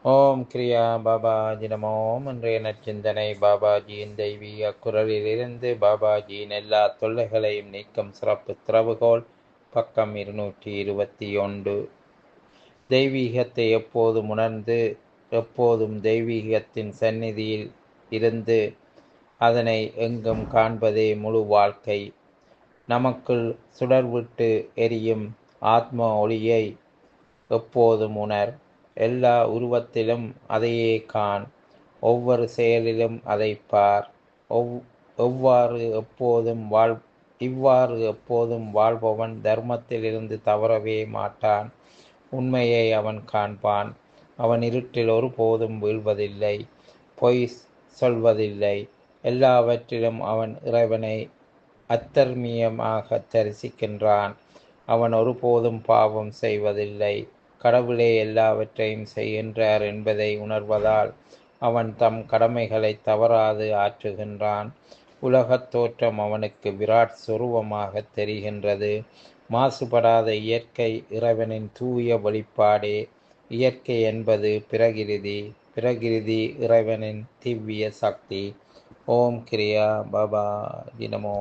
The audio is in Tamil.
ஓம் கிரியா பாபாஜி நமோம் இன்றைய நற்சிந்தனை பாபாஜியின் தெய்வீக குரலிலிருந்து பாபாஜியின் எல்லா தொல்லைகளையும் நீக்கும் சிறப்பு திறவுகோல் பக்கம் இருநூற்றி இருபத்தி ஒன்று தெய்வீகத்தை எப்போதும் உணர்ந்து எப்போதும் தெய்வீகத்தின் சந்நிதியில் இருந்து அதனை எங்கும் காண்பதே முழு வாழ்க்கை நமக்குள் சுடர்விட்டு எரியும் ஆத்ம ஒளியை எப்போதும் உணர் எல்லா உருவத்திலும் அதையே காண் ஒவ்வொரு செயலிலும் அதை பார் ஒவ் எவ்வாறு எப்போதும் வாழ் இவ்வாறு எப்போதும் வாழ்பவன் தர்மத்திலிருந்து தவறவே மாட்டான் உண்மையை அவன் காண்பான் அவன் இருட்டில் ஒருபோதும் வீழ்வதில்லை பொய் சொல்வதில்லை எல்லாவற்றிலும் அவன் இறைவனை அத்தர்மியமாக தரிசிக்கின்றான் அவன் ஒருபோதும் பாவம் செய்வதில்லை கடவுளே எல்லாவற்றையும் செய்கின்றார் என்பதை உணர்வதால் அவன் தம் கடமைகளை தவறாது ஆற்றுகின்றான் உலகத் தோற்றம் அவனுக்கு விராட் சுரூபமாக தெரிகின்றது மாசுபடாத இயற்கை இறைவனின் தூய வெளிப்பாடே இயற்கை என்பது பிரகிருதி பிரகிருதி இறைவனின் திவ்ய சக்தி ஓம் கிரியா பாபா தினமோ